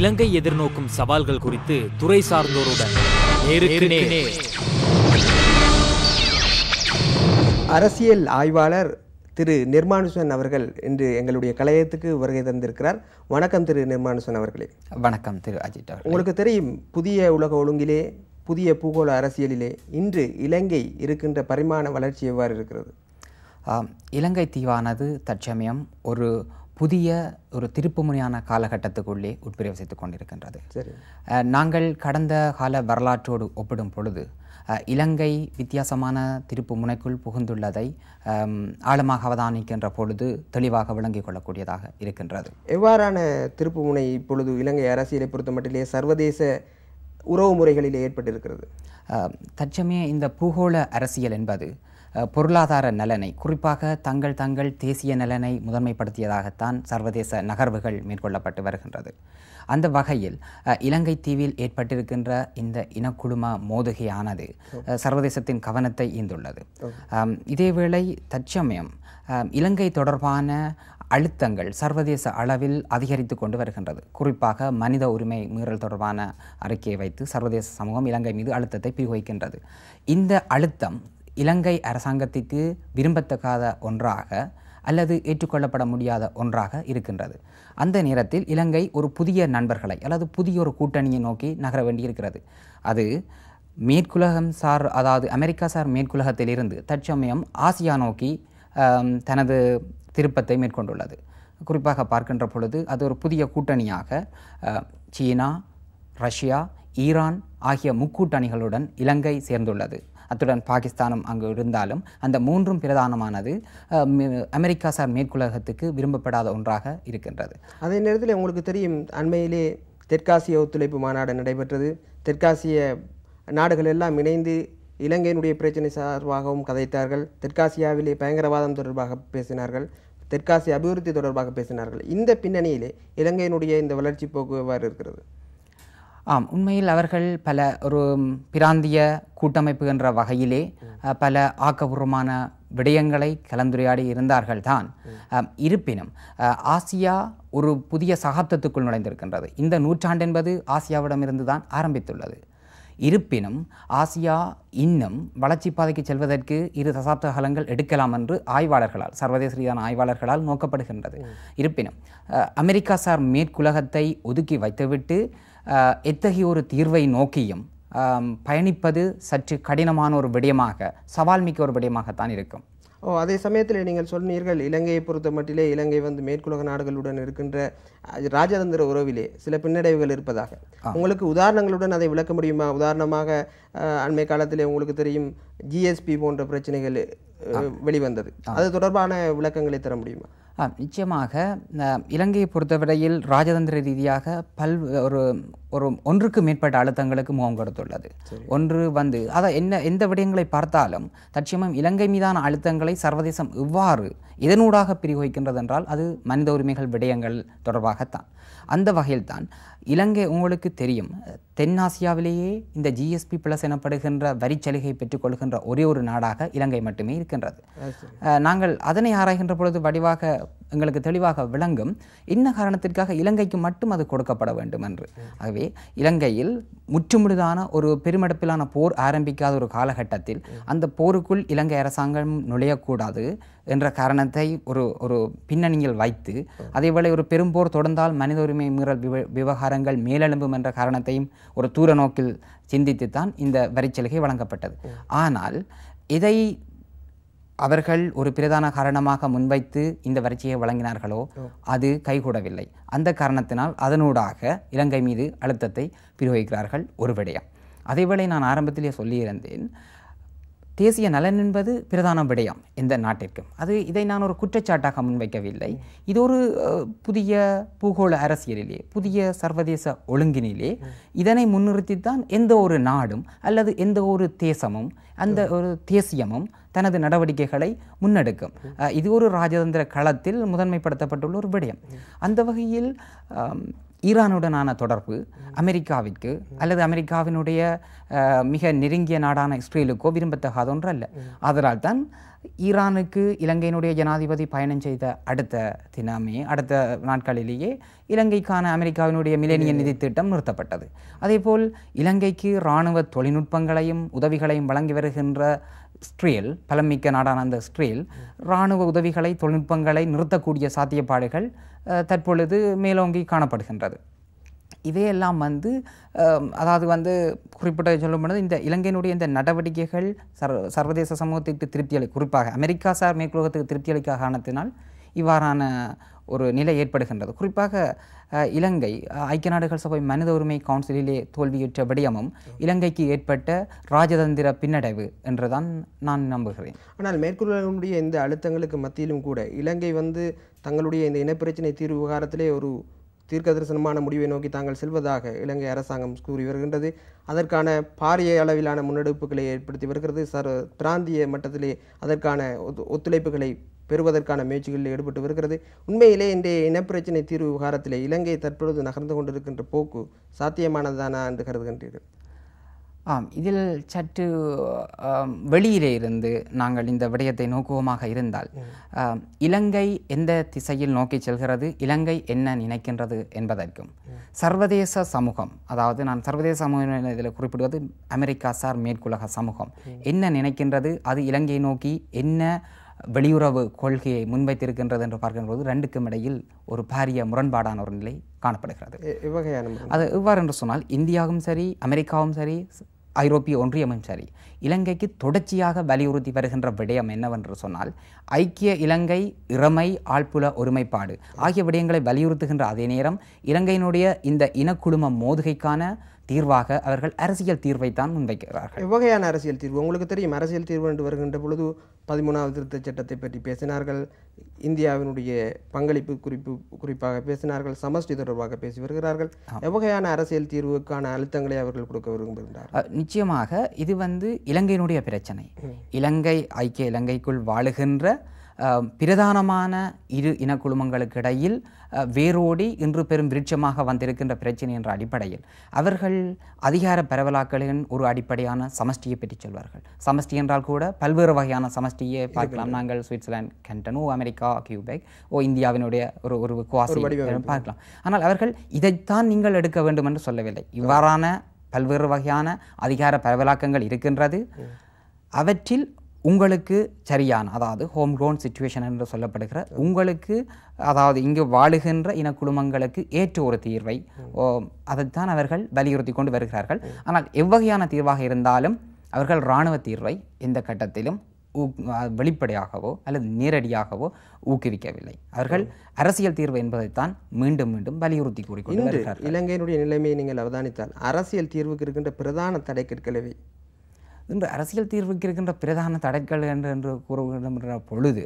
இலங்கை எதிர்நோக்கும் சவால்கள் குறித்து துறை சார்ந்தோருடன் நேருக்கு நேர் அரசியல் ஆய்வாளர் திரு நிர்மானுசன் அவர்கள் இன்று எங்களுடைய கலையத்துக்கு வருகை தந்திருக்கிறார் வணக்கம் திரு நிர்மானுசன் அவர்களே வணக்கம் திரு அஜித் அவர்களே. உங்களுக்கு தெரியும் புதிய உலக ஒழுங்கிலே புதிய பூகோள அரசியலிலே இன்று இலங்கை இருக்கின்ற பரிமாண வளர்ச்சி எவ்வாறு இருக்கிறது ஆம், இலங்கை தீவானது தற்சமயம் ஒரு புதிய ஒரு திருப்புமுனையான காலகட்டத்துக்குள்ளே உட்பிரவேசித்துக் கொண்டிருக்கின்றது சரி அஹ், நாங்கள் கடந்த கால வரலாற்றோடு ஒப்பிடும் பொழுது அஹ், இலங்கை வித்தியாசமான திருப்பு முனைக்குள் புகுந்துள்ளதை அம், ஆழமாக அவதானிக்கின்ற பொழுது தெளிவாக விளங்கிக் கொள்ளக்கூடியதாக இருக்கின்றது எவ்வாறான திருப்புமுனை இப்பொழுது இலங்கை அரசியலை பொறுத்த மட்டிலே சர்வதேச உறவு முறைகளிலே ஏற்பட்டிருக்கிறது அஹ், தற்சமய இந்த பூகோள அரசியல் என்பது அஹ், பொருளாதார நலனை குறிப்பாக தங்கள் தங்கள் தேசிய நலனை முதன்மைப்படுத்தியதாகத்தான் சர்வதேச நகர்வுகள் மேற்கொள்ளப்பட்டு வருகின்றது அந்த வகையில் அஹ், இலங்கை தீவில் ஏற்பட்டிருக்கின்ற இந்த இனக்குழும மோதுகையானது அஹ், சர்வதேசத்தின் கவனத்தை ஈந்துள்ளது ஆம், இதேவேளை தற்சமயம் ஆம், இலங்கை தொடர்பான அழுத்தங்கள் சர்வதேச அளவில் அதிகரித்து கொண்டு வருகின்றது குறிப்பாக மனித உரிமை மீறல் தொடர்பான அறிக்கையை வைத்து சர்வதேச சமூகம் இலங்கை மீது அழுத்தத்தை பிரயோகிக்கின்றது இந்த அழுத்தம் இலங்கை அரசாங்கத்திற்கு விரும்பத்தக்காத ஒன்றாக அல்லது ஏற்றுக்கொள்ளப்பட முடியாத ஒன்றாக இருக்கின்றது அந்த நேரத்தில் இலங்கை ஒரு புதிய நண்பர்களை அல்லது புதிய ஒரு கூட்டணியை நோக்கி நகர வேண்டியிருக்கிறது அது மேற்குலகம் சார் அதாவது அமெரிக்கா சார் மேற்குலகத்திலிருந்து தற்சமயம் ஆசியா நோக்கி ஆம், தனது திருப்பத்தை மேற்கொண்டுள்ளது குறிப்பாக பார்க்கின்ற பொழுது அது ஒரு புதிய கூட்டணியாக அஹ், சீனா ரஷ்யா ஈரான் ஆகிய முக்கூட்டணிகளுடன் இலங்கை சேர்ந்துள்ளது அத்துடன் பாகிஸ்தானும் அங்கு இருந்தாலும் அந்த மூன்றும் பிரதானமானது அஹ், மி- அமெரிக்கா சார் மேற்குலகத்துக்கு விரும்பப்படாத ஒன்றாக இருக்கின்றது அதே நேரத்தில் உங்களுக்கு தெரியும் அண்மையிலே தெற்காசிய ஒத்துழைப்பு மாநாடு நடைபெற்றது தெற்காசிய நாடுகள் எல்லாம் இணைந்து இலங்கையினுடைய பிரச்சனை சார்பாகவும் கதைத்தார்கள் தெற்காசியாவிலே பயங்கரவாதம் தொடர்பாக பேசினார்கள் தெற்காசிய அபிவிருத்தி தொடர்பாக பேசினார்கள் இந்த பின்னணியிலே இலங்கையினுடைய இந்த வளர்ச்சி போக்கு எவ்வாறு இருக்கிறது ஆம் உண்மையில் அவர்கள் பல ஒரு பிராந்திய கூட்டமைப்பு என்ற வகையிலே அஹ், பல ஆக்கபூர்வமான விடயங்களை கலந்துரையாடி இருந்தார்கள் தான் அம், இருப்பினும் அஹ், ஆசியா ஒரு புதிய சகாப்தத்துக்குள் நுழைந்திருக்கின்றது இந்த நூற்றாண்டு என்பது ஆசியாவிடமிருந்து தான் ஆரம்பித்துள்ளது இருப்பினும் ஆசியா இன்னும் வளர்ச்சி பாதைக்கு செல்வதற்கு இரு தசாப்த காலங்கள் எடுக்கலாம் என்று ஆய்வாளர்களால் சர்வதேச ரீதியான ஆய்வாளர்களால் நோக்கப்படுகின்றது இருப்பினும் அஹ், அமெரிக்கா சார் மேற்குலகத்தை ஒதுக்கி வைத்துவிட்டு அஹ், எத்தகைய ஒரு தீர்வை நோக்கியும் ஆம், பயணிப்பது சற்று கடினமான ஒரு விடயமாக சவால் மிக்க ஒரு விடயமாகத்தான் இருக்கும் ஓ அதே சமயத்தில் நீங்கள் சொன்னீர்கள் இலங்கையை பொறுத்த மட்டிலே இலங்கை வந்து மேற்குலக நாடுகளுடன் இருக்கின்ற அஹ், ராஜதந்திர உறவிலே சில பின்னடைவுகள் இருப்பதாக உங்களுக்கு உதாரணங்களுடன் அதை விளக்க முடியுமா உதாரணமாக அஹ், அண்மை காலத்திலே உங்களுக்கு தெரியும் ஜிஎஸ்பி போன்ற பிரச்சனைகள் அஹ், வெளிவந்தது அது தொடர்பான விளக்கங்களை தர முடியுமா ஆ, நிச்சயமாக அஹ், இலங்கையை பொறுத்தவரையில் ராஜதந்திர ரீதியாக பல் ஒரு ஒரு ஒன்றுக்கு மேற்பட்ட அழுத்தங்களுக்கு முகம் கொடுத்துள்ளது ஒன்று வந்து அதை என்ன எந்த விடயங்களை பார்த்தாலும் தற்சமயம் இலங்கை மீதான அழுத்தங்களை சர்வதேசம் எவ்வாறு இதனூடாக பிரிவகிக்கின்றது என்றால் அது மனித உரிமைகள் விடயங்கள் தொடர்பாகத்தான் அந்த வகையில்தான் இலங்கை உங்களுக்கு தெரியும் தென்னாசியாவிலேயே இந்த ஜிஎஸ்பி பிளஸ் எனப்படுகின்ற வரிச்சலுகை பெற்றுக்கொள்கின்ற ஒரே ஒரு நாடாக இலங்கை மட்டுமே இருக்கின்றது அஹ், நாங்கள் அதனை ஆராய்கின்ற பொழுது வடிவாக எங்களுக்கு தெளிவாக விளங்கும் என்ன காரணத்திற்காக இலங்கைக்கு மட்டும் அது கொடுக்கப்பட வேண்டும் என்று ஆகவே இலங்கையில் முற்றுமுழுதான ஒரு பெருமடுப்பிலான போர் ஆரம்பிக்காத ஒரு காலகட்டத்தில் அந்த போருக்குள் இலங்கை அரசாங்கம் நுழையக்கூடாது என்ற காரணத்தை ஒரு ஒரு பின்னணியில் வைத்து அதேவேளை ஒரு பெரும்போர் தொடர்ந்தால் மனித உரிமை மீறல் விவ- விவகாரங்கள் மேலெழும்பும் என்ற காரணத்தையும் ஒரு தூர நோக்கில் சிந்தித்துத்தான் இந்த வரிச்சலுகை வழங்கப்பட்டது ஆனால் இதை அவர்கள் ஒரு பிரதான காரணமாக முன்வைத்து இந்த வரிச்சையை வழங்கினார்களோ அது கைகூடவில்லை அந்த காரணத்தினால் அதனூடாக இலங்கை மீது அழுத்தத்தை பிரயோகிக்கிறார்கள் ஒரு விடயம் அதேவேளை நான் ஆரம்பத்திலே சொல்லியிருந்தேன் தேசிய நலன் என்பது பிரதான விடயம் இந்த நாட்டிற்கும் அது இதை நான் ஒரு குற்றச்சாட்டாக முன்வைக்கவில்லை இது ஒரு அஹ், புதிய பூகோள அரசியலிலே புதிய சர்வதேச ஒழுங்கினிலே இதனை முன்னிறுத்தித்தான் எந்த ஒரு நாடும் அல்லது எந்த ஒரு தேசமும் அந்த ஒரு தேசியமும் தனது நடவடிக்கைகளை முன்னெடுக்கும் அஹ், இது ஒரு ராஜதந்திர களத்தில் முதன்மைப்படுத்தப்பட்டுள்ள ஒரு விடயம் அந்த வகையில் ஆம், ஈரானுடனான தொடர்பு அமெரிக்காவிற்கு அல்லது அமெரிக்காவினுடைய அஹ், மிக நெருங்கிய நாடான இஸ்ரேலுக்கோ விரும்பத்தகாத ஒன்று அல்ல அதனால் தான் ஈரானுக்கு இலங்கையினுடைய ஜனாதிபதி பயணம் செய்த அடுத்த தினமே அடுத்த நாட்களிலேயே இலங்கைக்கான அமெரிக்காவினுடைய மிலேனிய நிதி திட்டம் நிறுத்தப்பட்டது அதேபோல் இலங்கைக்கு இராணுவ தொழில்நுட்பங்களையும் உதவிகளையும் வழங்கி வருகின்ற ஸ்ட்ரேல் பலமிக்க நாடான அந்த ஸ்ட்ரேல் இராணுவ உதவிகளை தொழில்நுட்பங்களை நிறுத்தக்கூடிய சாத்தியப்பாடுகள் அஹ், தற்பொழுது மேலோங்கி காணப்படுகின்றது இவையெல்லாம் வந்து அஹ், அதாவது வந்து குறிப்பிட்ட சொல்லப்படுது இந்த இலங்கையினுடைய இந்த நடவடிக்கைகள் சர்வ சர்வதேச சமூகத்திற்கு திருப்தி அளி குறிப்பாக அமெரிக்கா சார் மேற்குலகத்துக்கு திருப்தி அளிக்க காரணத்தினால் இவ்வாறான ஒரு நிலை ஏற்படுகின்றது குறிப்பாக அஹ், இலங்கை அஹ், ஐக்கிய நாடுகள் சபை மனித உரிமை கவுன்சிலிலே தோல்வியுற்ற விடயமும் இலங்கைக்கு ஏற்பட்ட ராஜதந்திர பின்னடைவு என்றுதான் நான் நம்புகிறேன் ஆனால் மேற்கொள்ளக்கூடிய இந்த அழுத்தங்களுக்கு மத்தியிலும் கூட இலங்கை வந்து தங்களுடைய இந்த இனப்பிரச்சினை தீர்வு விவகாரத்திலே ஒரு தீர்க்க தரிசனமான முடிவை நோக்கி தாங்கள் செல்வதாக இலங்கை அரசாங்கம் கூறி வருகின்றது அதற்கான பாரிய அளவிலான முன்னெடுப்புகளை ஏற்படுத்தி வருகிறது சர் பிராந்திய மட்டத்திலே அதற்கான ஒத்து- ஒத்துழைப்புகளை பெறுவதற்கான முயற்சிகளில் ஈடுபட்டு வருகிறது உண்மையிலே இன்றைய இனப்பிரச்சினை தீர்வு விவகாரத்திலே இலங்கை தற்பொழுது நகர்ந்து கொண்டிருக்கின்ற போக்கு சாத்தியமானதானா என்று கருதுகின்றீர்கள் ஆம் இதில் சற்று ஆம், வெளியிலே இருந்து நாங்கள் இந்த விடயத்தை நோக்குவமாக இருந்தால் ஆம், இலங்கை எந்த திசையில் நோக்கி செல்கிறது இலங்கை என்ன நினைக்கின்றது என்பதற்கும் சர்வதேச சமூகம் அதாவது நான் சர்வதேச சமூகம் இதில் குறிப்பிடுவது அமெரிக்கா சார் மேற்குலக சமூகம் என்ன நினைக்கின்றது அது இலங்கை நோக்கி என்ன வெளியுறவு கொள்கையை முன்வைத்திருக்கின்றது என்று பார்க்கின்ற போது ரெண்டுக்கும் இடையில் ஒரு பாரிய முரண்பாடான ஒரு நிலை காணப்படுகிறது எ- எவ்வகையான முறை? அது எவ்வாறு என்று சொன்னால் இந்தியாவும் சரி அமெரிக்காவும் சரி ஸ்- ஐரோப்பிய ஒன்றியமும் சரி இலங்கைக்கு தொடர்ச்சியாக வலியுறுத்தி வருகின்ற விடயம் என்னவென்று சொன்னால் ஐக்கிய இலங்கை இறமை ஆழ்புல ஒருமைப்பாடு ஆகிய விடயங்களை வலியுறுத்துகின்ற அதே நேரம் இலங்கையினுடைய இந்த இனக்குழும மோதுகைக்கான தீர்வாக அவர்கள் அரசியல் தீர்வைத்தான் முன்வைக்கிறார்கள் எவ்வகையான அரசியல் தீர்வு உங்களுக்கு தெரியும் அரசியல் தீர்வு என்று வருகின்ற பொழுது பதிமூணாவது திருத்தச் சட்டத்தை பற்றி பேசினார்கள் இந்தியாவினுடைய பங்களிப்பு குறிப்பு குறிப்பாக பேசினார்கள் சமஷ்டி தொடர்பாக பேசி வருகிறார்கள் எவ்வகையான அரசியல் தீர்வுக்கான அழுத்தங்களை அவர்கள் கொடுக்க விரும்புகின்றார்கள் அஹ், நிச்சயமாக இது வந்து இலங்கையினுடைய பிரச்சனை இலங்கை ஐக்கிய இலங்கைக்குள் வாழுகின்ற அஹ், பிரதானமான இரு இனக்குழுமங்களுக்கு இடையில் அஹ், வேரோடி இன்று பெரும் விருட்சமாக வந்திருக்கின்ற பிரச்சனை என்ற அடிப்படையில் அவர்கள் அதிகார பரவலாக்களின் ஒரு அடிப்படையான சமஷ்டியை பற்றி சொல்வார்கள் சமஷ்டி என்றால் கூட பல்வேறு வகையான சமஷ்டியை பார்க்கலாம் நாங்கள் சுவிட்சர்லாந்து கண்டனோ அமெரிக்கா கியூபெக் ஓ இந்தியாவினுடைய ஒரு ஒரு குவாசி பார்க்கலாம் ஆனால் அவர்கள் இதைத்தான் நீங்கள் எடுக்க வேண்டும் என்று சொல்லவில்லை இவ்வாறான பல்வேறு வகையான அதிகார பரவலாக்கங்கள் இருக்கின்றது அவற்றில் உங்களுக்கு சரியான அதாவது ஹோம் grown சுச்சுவேஷன் என்று சொல்லப்படுகிற உங்களுக்கு அதாவது இங்கு வாழுகின்ற இனக்குழுமங்களுக்கு ஏற்ற ஒரு தீர்வை ஓ, அதைத்தான் அவர்கள் வலியுறுத்தி கொண்டு வருகிறார்கள் ஆனால் எவ்வகையான தீர்வாக இருந்தாலும் அவர்கள் இராணுவ தீர்வை எந்த கட்டத்திலும் ஊக்- அஹ் வெளிப்படையாகவோ அல்லது நேரடியாகவோ ஊக்குவிக்கவில்லை அவர்கள் அரசியல் தீர்வு என்பதைத்தான் மீண்டும் மீண்டும் வலியுறுத்தி கூறிக்கொண்டு இன்று வருகிறார்கள் இலங்கையினுடைய நிலைமையை நீங்கள் அவதானித்தால் அரசியல் தீர்வுக்கு இருக்கின்ற பிரதான தடைக்கற்களவை இன்று அரசியல் தீர்வுக்கு இருக்கின்ற பிரதான தடைகள் என்று என்று கூறுகின்ற பொழுது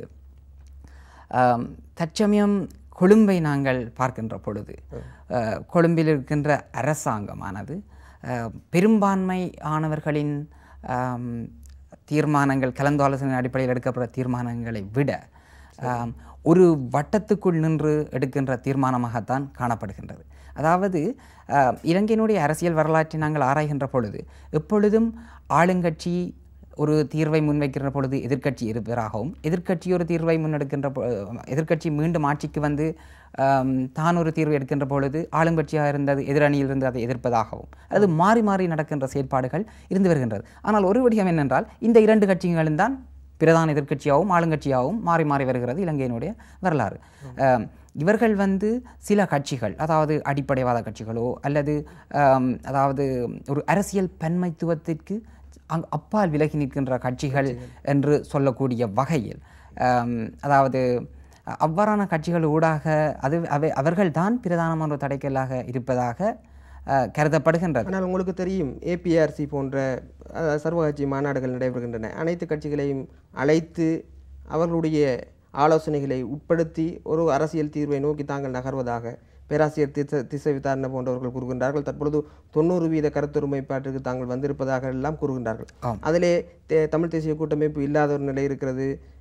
ஆம், தற்சமயம் கொழும்பை நாங்கள் பார்க்கின்ற பொழுது அஹ், கொழும்பில் இருக்கின்ற அரசாங்கமானது அஹ், பெரும்பான்மை ஆனவர்களின் ஆம், தீர்மானங்கள் கலந்தாலோசனை அடிப்படையில் எடுக்கப்படுற தீர்மானங்களை விட ஆம், ஒரு வட்டத்துக்குள் நின்று எடுக்கின்ற தீர்மானமாகத்தான் காணப்படுகின்றது அதாவது ஆஹ், இலங்கையினுடைய அரசியல் வரலாற்றை நாங்கள் ஆராய்கின்ற பொழுது எப்பொழுதும் ஆளுங்கட்சி ஒரு தீர்வை முன்வைக்கின்ற பொழுது எதிர்க்கட்சி இருப்பதாகவும் எதிர்க்கட்சி ஒரு தீர்வை முன்னெடுக்கின்ற பொ- எதிர்க்கட்சி மீண்டும் ஆட்சிக்கு வந்து ஆம், தான் ஒரு தீர்வு எடுக்கின்ற பொழுது ஆளுங்கட்சியாக இருந்தது எதிரணியில் இருந்து அதை எதிர்ப்பதாகவும் அது மாறி மாறி நடக்கின்ற செயற்பாடுகள் இருந்து வருகின்றது ஆனால் ஒரு விடயம் என்னென்றால் இந்த இரண்டு கட்சிகளும் தான் பிரதான எதிர்க்கட்சியாகவும் ஆளுங்கட்சியாகவும் மாறி மாறி வருகிறது இலங்கையினுடைய வரலாறு ஆம், இவர்கள் வந்து சில கட்சிகள் அதாவது அடிப்படைவாத கட்சிகளோ அல்லது ஆம், அதாவது ஒரு அரசியல் பன்மைத்துவத்திற்கு அங் அப்பால் விலகி நிற்கின்ற கட்சிகள் என்று சொல்லக்கூடிய வகையில் ஆம், அதாவது அவ்வாறான கட்சிகள் ஊடாக அது அவை அவர்கள்தான் பிரதானமான ஒரு தடைக்கல்லாக இருப்பதாக அஹ், கருதப்படுகின்றது ஆனால் உங்களுக்கு தெரியும் ஏபிஆர்சி போன்ற அஹ், சர்வகட்சி மாநாடுகள் நடைபெறுகின்றன அனைத்து கட்சிகளையும் அழைத்து அவர்களுடைய ஆலோசனைகளை உட்படுத்தி ஒரு அரசியல் தீர்வை நோக்கி தாங்கள் நகர்வதாக பேராசிரியர் திச திசை விசாரணை போன்றவர்கள் கூறுகின்றார்கள் தற்பொழுது தொண்ணூறு வீத கருத்தொருமைப்பாட்டிற்கு தாங்கள் வந்திருப்பதாக எல்லாம் கூறுகின்றார்கள் ஆம். அதிலே தே- தமிழ் தேசிய கூட்டமைப்பு இல்லாத ஒரு நிலை இருக்கிறது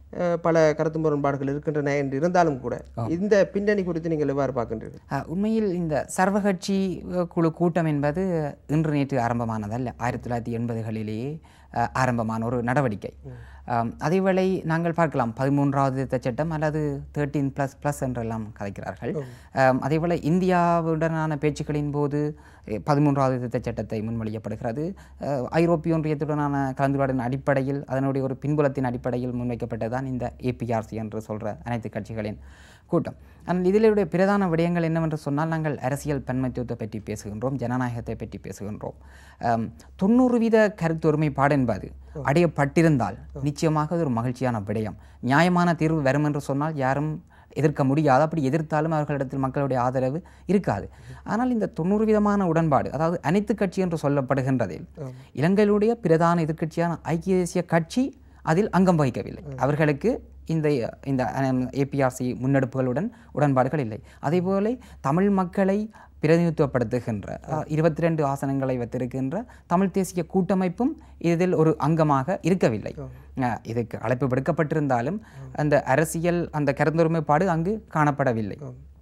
அஹ், பல கருத்து முரண்பாடுகள் இருக்கின்றன என்று இருந்தாலும் கூட இந்த பின்னணி குறித்து நீங்கள் எவ்வாறு பார்க்கின்றீர்கள் அஹ், உண்மையில் இந்த சர்வகட்சி அஹ், குழு கூட்டம் என்பது இன்று நேற்று ஆரம்பமானதல்ல ஆயிரத்தி தொள்ளாயிரத்தி எண்பதுகளிலேயே அஹ், ஆரம்பமான ஒரு நடவடிக்கை ஆம், அதேவேளை நாங்கள் பார்க்கலாம் பதிமூன்றாவது திருத்தச் சட்டம் அல்லது தேர்ட்டீன் ப்ளஸ் ப்ளஸ் என்றெல்லாம் கதைக்கிறார்கள் ஆம், அதேவேளை இந்தியாவுடனான பேச்சுக்களின் போது அஹ், பதிமூன்றாவது திருத்தச் சட்டத்தை முன்மொழியப்படுகிறது அஹ், ஐரோப்பிய ஒன்றியத்துடனான கலந்துரையாடலின் அடிப்படையில் அதனுடைய ஒரு பின்புலத்தின் அடிப்படையில் முன்வைக்கப்பட்டதுதான் இந்த ஏபிஆர்சி என்று சொல்கிற அனைத்து கட்சிகளின் கூட்டம் ஆனால் இதிலுடைய பிரதான விடயங்கள் என்னவென்று சொன்னால் நாங்கள் அரசியல் பன்மத்துவத்தை பற்றி பேசுகின்றோம் ஜனநாயகத்தை பற்றி பேசுகின்றோம் ஆம், தொண்ணூறு வீத கருத்து ஒருமைப்பாடு என்பது அடையப்பட்டிருந்தால் நிச்சயமாக அது ஒரு மகிழ்ச்சியான விடயம் நியாயமான தீர்வு வரும் என்று சொன்னால் யாரும் எதிர்க்க முடியாது அப்படி எதிர்த்தாலும் அவர்களிடத்தில் மக்களுடைய ஆதரவு இருக்காது ஆனால் இந்த தொண்ணூறு விதமான உடன்பாடு அதாவது அனைத்து கட்சி என்று சொல்லப்படுகின்றதில் இலங்கையிலுடைய பிரதான எதிர்க்கட்சியான ஐக்கிய தேசிய கட்சி அதில் அங்கம் வகிக்கவில்லை அவர்களுக்கு இந்த இந்த ஏபிஆர்சி முன்னெடுப்புகளுடன் உடன்பாடுகள் இல்லை அதேபோல தமிழ் மக்களை பிரதிநிதித்துவப்படுத்துகின்ற இருபத்தி ரெண்டு ஆசனங்களை வைத்திருக்கின்ற தமிழ் தேசிய கூட்டமைப்பும் இதில் ஒரு அங்கமாக இருக்கவில்லை அஹ், இதுக்கு அழைப்பு விடுக்கப்பட்டிருந்தாலும் அந்த அரசியல் அந்த கருந்தொருமைப்பாடு அங்கு காணப்படவில்லை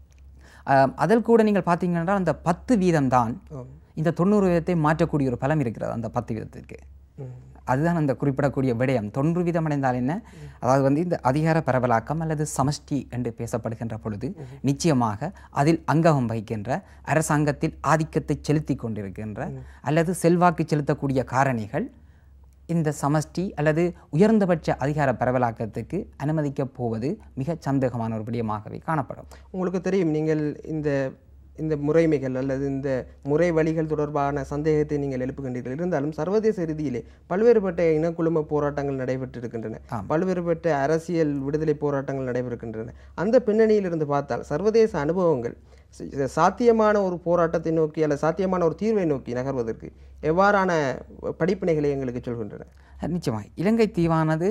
அஹ், அதில் கூட நீங்கள் பார்த்தீங்கன்னா அந்த பத்து வீதம்தான் இந்த தொண்ணூறு வீதத்தை மாற்றக்கூடிய ஒரு பலம் இருக்கிறது அந்த பத்து வீதத்திற்கு அதுதான் அந்த குறிப்பிடக்கூடிய விடயம் தொன்று வீதம் அடைந்தால் என்ன அதாவது வந்து இந்த அதிகார பரவலாக்கம் அல்லது சமஷ்டி என்று பேசப்படுகின்ற பொழுது நிச்சயமாக அதில் அங்கம் வகிக்கின்ற அரசாங்கத்தில் ஆதிக்கத்தை செலுத்தி கொண்டிருக்கின்ற அல்லது செல்வாக்கு செலுத்தக்கூடிய காரணிகள் இந்த சமஷ்டி அல்லது உயர்ந்தபட்ச அதிகார பரவலாக்கத்துக்கு அனுமதிக்கப் போவது மிக சந்தேகமான ஒரு விடயமாகவே காணப்படும் உங்களுக்கு தெரியும் நீங்கள் இந்த இந்த முறைமைகள் அல்லது இந்த முறை வழிகள் தொடர்பான சந்தேகத்தை நீங்கள் எழுப்புகின்றீர்கள் இருந்தாலும் சர்வதேச ரீதியிலே பல்வேறுபட்ட இனக்குழும போராட்டங்கள் நடைபெற்றிருக்கின்றன பல்வேறுபட்ட அரசியல் விடுதலை போராட்டங்கள் நடைபெறுகின்றன அந்த பின்னணியில் இருந்து பார்த்தால் சர்வதேச அனுபவங்கள் ச- சாத்தியமான ஒரு போராட்டத்தை நோக்கி அல்லது சாத்தியமான ஒரு தீர்வை நோக்கி நகர்வதற்கு எவ்வாறான படிப்பினைகளை எங்களுக்கு சொல்கின்றன நிச்சயமாக இலங்கை தீவானது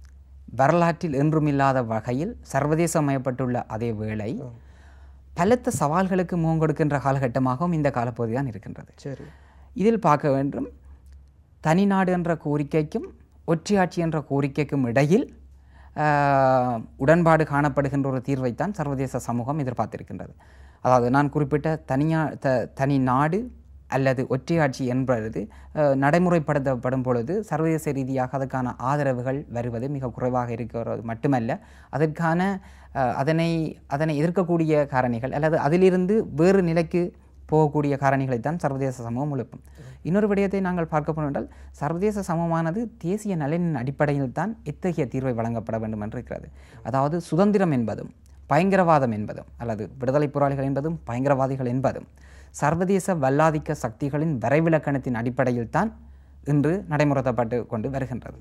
வரலாற்றில் என்றுமில்லாத வகையில் சர்வதேசமயப்பட்டுள்ள அதே வேளை பலத்த சவால்களுக்கு முகம் கொடுக்கின்ற காலகட்டமாகவும் இந்த காலப்பகுதி தான் இருக்கின்றது சரி இதில் பார்க்க வேண்டும் தனிநாடு என்ற கோரிக்கைக்கும் ஒற்றையாட்சி என்ற கோரிக்கைக்கும் இடையில் ஆஹ், உடன்பாடு காணப்படுகின்ற ஒரு தீர்வைத்தான் சர்வதேச சமூகம் எதிர்பார்த்திருக்கின்றது அதாவது நான் குறிப்பிட்ட தனியா த தனி நாடு அல்லது ஒற்றையாட்சி என்பது ஆஹ், நடைமுறைப்படுத்தப்படும் பொழுது சர்வதேச ரீதியாக அதற்கான ஆதரவுகள் வருவது மிக குறைவாக இருக்கிறது மட்டுமல்ல அதற்கான ஆஹ், அதனை அதனை எதிர்க்கக்கூடிய காரணிகள் அல்லது அதிலிருந்து வேறு நிலைக்கு போகக்கூடிய காரணிகளைத்தான் சர்வதேச சமூகம் எழுப்பும் இன்னொரு விடயத்தை நாங்கள் பார்க்க போனோம் என்றால் சர்வதேச சமூகமானது தேசிய நலனின் அடிப்படையில் தான் இத்தகைய தீர்வை வழங்கப்பட வேண்டும் என்று இருக்கிறது அதாவது சுதந்திரம் என்பதும் பயங்கரவாதம் என்பதும் அல்லது விடுதலை போராளிகள் என்பதும் பயங்கரவாதிகள் என்பதும் சர்வதேச வல்லாதிக்க சக்திகளின் வரைவிலக்கணத்தின் அடிப்படையில் தான் இன்று நடைமுறைப்பட்டு கொண்டு வருகின்றது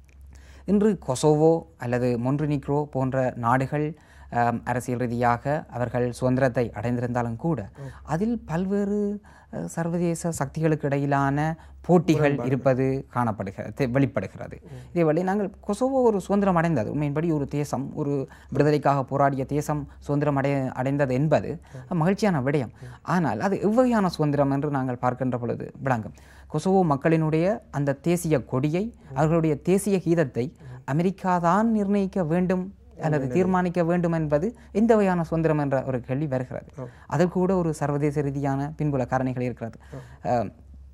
இன்று கொசோவோ அல்லது மொன்றினிக்ரோ போன்ற நாடுகள் ஆம், அரசியல் ரீதியாக அவர்கள் சுதந்திரத்தை அடைந்திருந்தாலும் கூட அதில் பல்வேறு அஹ், சர்வதேச சக்திகளுக்கு இடையிலான போட்டிகள் இருப்பது காணப்படுகிறது வெளிப்படுகிறது இதேவேளை நாங்கள் கொசோவோ ஒரு சுதந்திரம் அடைந்தது உண்மையின்படி ஒரு தேசம் ஒரு விடுதலைக்காக போராடிய தேசம் சுதந்திரம் அடை அடைந்தது என்பது மகிழ்ச்சியான விடயம் ஆனால் அது எவ்வகையான சுதந்திரம் என்று நாங்கள் பார்க்கின்ற பொழுது விளங்கும் கொசோவோ மக்களினுடைய அந்த தேசிய கொடியை அவர்களுடைய தேசிய கீதத்தை அமெரிக்கா தான் நிர்ணயிக்க வேண்டும் அல்லது தீர்மானிக்க வேண்டும் என்பது எந்த வகையான சுதந்திரம் என்ற ஒரு கேள்வி வருகிறது அதற்கு கூட ஒரு சர்வதேச ரீதியான பின்புல காரணிகள் இருக்கிறது அஹ்,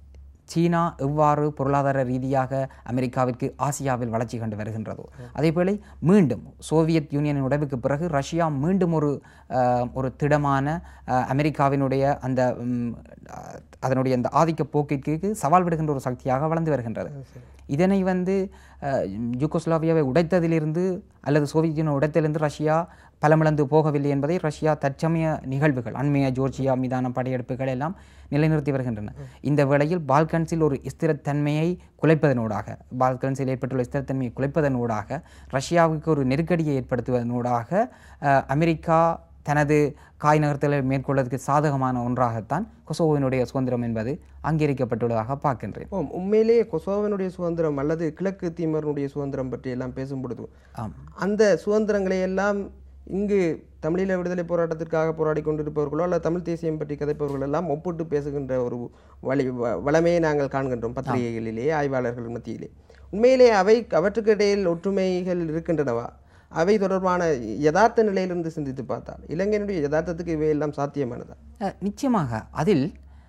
சீனா எவ்வாறு பொருளாதார ரீதியாக அமெரிக்காவிற்கு ஆசியாவில் வளர்ச்சி கண்டு வருகின்றதோ அதேபோல மீண்டும் சோவியத் யூனியனின் உடைவுக்கு பிறகு ரஷ்யா மீண்டும் ஒரு அஹ், ஒரு திடமான அஹ், அமெரிக்காவினுடைய அந்த ம், அஹ், அதனுடைய அந்த ஆதிக்க போக்கிற்கு சவால் விடுகின்ற ஒரு சக்தியாக வளர்ந்து வருகின்றது இதனை வந்து அஹ், யூகோஸ்லாவியாவை உடைத்ததிலிருந்து அல்லது சோவியத் யூனியன் உடைத்ததிலிருந்து ரஷ்யா பலமிழந்து போகவில்லை என்பதை ரஷ்யா தற்சமய நிகழ்வுகள் அண்மைய ஜோர்ஜியா மீதான படையெடுப்புகள் எல்லாம் நிலைநிறுத்தி வருகின்றன இந்த வேளையில் பால்கன்ஸில் ஒரு ஸ்திரத்தன்மையை குலைப்பதனூடாக பால்கன்ஸில் ஏற்பட்டுள்ள ஸ்திரத்தன்மையை குலைப்பதனூடாக ரஷ்யாவுக்கு ஒரு நெருக்கடியை ஏற்படுத்துவதனூடாக அஹ், அமெரிக்கா தனது காய் நகர்த்தலை மேற்கொள்வதற்கு சாதகமான ஒன்றாகத்தான் கொசோவோவினுடைய சுதந்திரம் என்பது அங்கீகரிக்கப்பட்டுள்ளதாக பார்க்கின்றேன் ஓ உண்மையிலேயே கொசோவனுடைய சுதந்திரம் அல்லது கிழக்கு தீமரனுடைய சுதந்திரம் பற்றி எல்லாம் பேசும் பொழுது ஆம் அந்த சுதந்திரங்களை எல்லாம் இங்கு தமிழீழ விடுதலை போராட்டத்திற்காக போராடி கொண்டிருப்பவர்களோ அல்லது தமிழ் தேசியம் பற்றி கதைப்பவர்கள் எல்லாம் ஒப்பிட்டு பேசுகின்ற ஒரு வழி வ- வளமையை நாங்கள் காண்கின்றோம் பத்திரிகைகளிலே ஆய்வாளர்கள் மத்தியிலே உண்மையிலே அவை அவற்றுக்கு இடையில் ஒற்றுமைகள் இருக்கின்றனவா அவை தொடர்பான யதார்த்த நிலையிலிருந்து சிந்தித்து பார்த்தால் இலங்கையினுடைய யதார்த்தத்துக்கு இவையெல்லாம் சாத்தியமானதா அஹ், நிச்சயமாக அதில்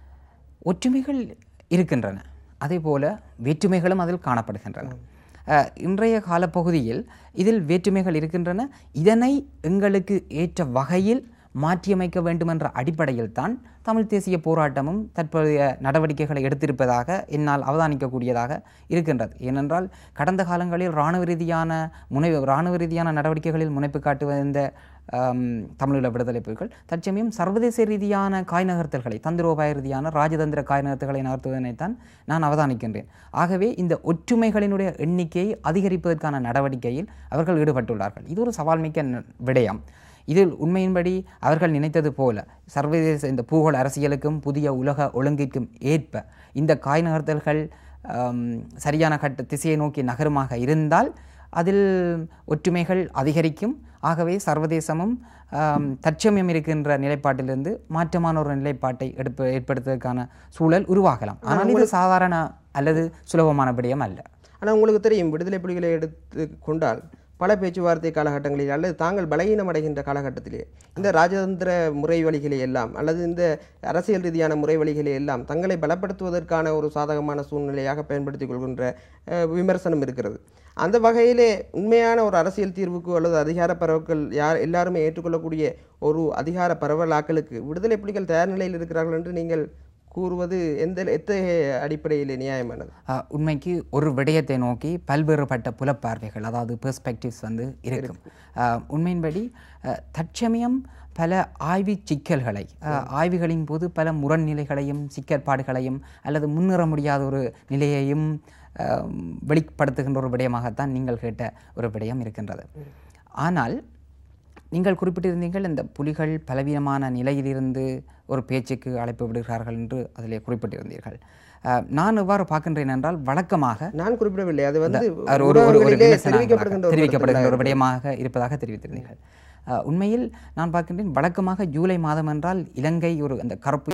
ஒற்றுமைகள் இருக்கின்றன அதே போல வேற்றுமைகளும் அதில் காணப்படுகின்றன அஹ், இன்றைய காலப்பகுதியில் இதில் வேற்றுமைகள் இருக்கின்றன இதனை எங்களுக்கு ஏற்ற வகையில் மாற்றியமைக்க வேண்டும் என்ற அடிப்படையில் தான் தமிழ் தேசிய போராட்டமும் தற்போதைய நடவடிக்கைகளை எடுத்திருப்பதாக என்னால் அவதானிக்கக்கூடியதாக இருக்கின்றது ஏனென்றால் கடந்த காலங்களில் இராணுவ ரீதியான முனை இராணுவ ரீதியான நடவடிக்கைகளில் முனைப்பு காட்டி வந்த ஆம், தமிழீழ விடுதலை புலிகள் தற்சமயம் சர்வதேச ரீதியான காய் நகர்த்தல்களை தந்திரோபாய ரீதியான ராஜதந்திர காய் நகர்த்தல்களை நகர்த்துவதனைத்தான் நான் அவதானிக்கின்றேன் ஆகவே இந்த ஒற்றுமைகளினுடைய எண்ணிக்கையை அதிகரிப்பதற்கான நடவடிக்கையில் அவர்கள் ஈடுபட்டுள்ளார்கள் இது ஒரு சவால்மிக்க ந- விடயம் இதில் உண்மையின்படி அவர்கள் நினைத்தது போல சர்வதேச இந்த பூகோள அரசியலுக்கும் புதிய உலக ஒழுங்கிற்கும் ஏற்ப இந்த காய் நகர்த்தல்கள் ஆம், சரியான கட்ட திசையை நோக்கி நகருமாக இருந்தால் அதில் ஒற்றுமைகள் அதிகரிக்கும் ஆகவே சர்வதேசமும் ஆம், தற்சமயம் இருக்கின்ற நிலைப்பாட்டிலிருந்து மாற்றமான ஒரு நிலைப்பாட்டை எடுப்ப ஏற்படுத்துவதற்கான சூழல் உருவாகலாம் ஆனால் இது சாதாரண அல்லது சுலபமான விடயம் அல்ல ஆனால் உங்களுக்கு தெரியும் விடுதலை புலிகளை எடுத்து கொண்டால் பல பேச்சுவார்த்தை காலகட்டங்களில் அல்லது தாங்கள் பலகீனம் அடைகின்ற காலகட்டத்திலே இந்த ராஜதந்திர முறை வழிகளை எல்லாம் அல்லது இந்த அரசியல் ரீதியான முறை வழிகளை எல்லாம் தங்களை பலப்படுத்துவதற்கான ஒரு சாதகமான சூழ்நிலையாக பயன்படுத்திக் கொள்கின்ற அஹ், விமர்சனம் இருக்கிறது அந்த வகையிலே உண்மையான ஒரு அரசியல் தீர்வுக்கு அல்லது அதிகார பரவல்கள் யார் எல்லாருமே ஏற்றுக்கொள்ளக்கூடிய ஒரு அதிகார பரவலாக்களுக்கு விடுதலை புலிகள் தயார் நிலையில் இருக்கிறார்கள் என்று நீங்கள் கூறுவது எந்த எத்தகைய அடிப்படையிலே நியாயமானது ஆஹ், உண்மைக்கு ஒரு விடயத்தை நோக்கி பல்வேறுபட்ட புலப்பார்வைகள் அதாவது பெர்ஸ்பெக்டிவ்ஸ் வந்து இருக்கும் ஆஹ், உண்மையின்படி ஆஹ், தற்சமயம் பல ஆய்வு சிக்கல்களை ஆஹ், ஆய்வுகளின் போது பல முரண்நிலைகளையும் சிக்கற்பாடுகளையும் அல்லது முன்னேற முடியாத ஒரு நிலையையும் ஆஹ், வெளிப்படுத்துகின்ற ஒரு விடயமாகத்தான் நீங்கள் கேட்ட ஒரு விடயம் இருக்கின்றது ஆனால் நீங்கள் குறிப்பிட்டிருந்தீர்கள் இந்த புலிகள் பலவீனமான நிலையிலிருந்து ஒரு பேச்சுக்கு அழைப்பு விடுகிறார்கள் என்று அதிலே குறிப்பிட்டிருந்தீர்கள் அஹ், நான் எவ்வாறு பார்க்கின்றேன் என்றால் வழக்கமாக நான் குறிப்பிடவில்லை அது வந்து அது ஒரு ஒரு ஒரு ஊடகங்களிலே விமர்சனங்களாக தெரிவிக்கப்படுகின்ற ஒரு தெரிவிக்கப்படுகின்ற ஒரு கருத்துக்களாக விடயமாக இருப்பதாக தெரிவித்திருந்தீர்கள் அஹ், உண்மையில் நான் பார்க்கின்றேன் வழக்கமாக ஜூலை மாதம் என்றால் இலங்கை ஒரு அந்த கருப்பு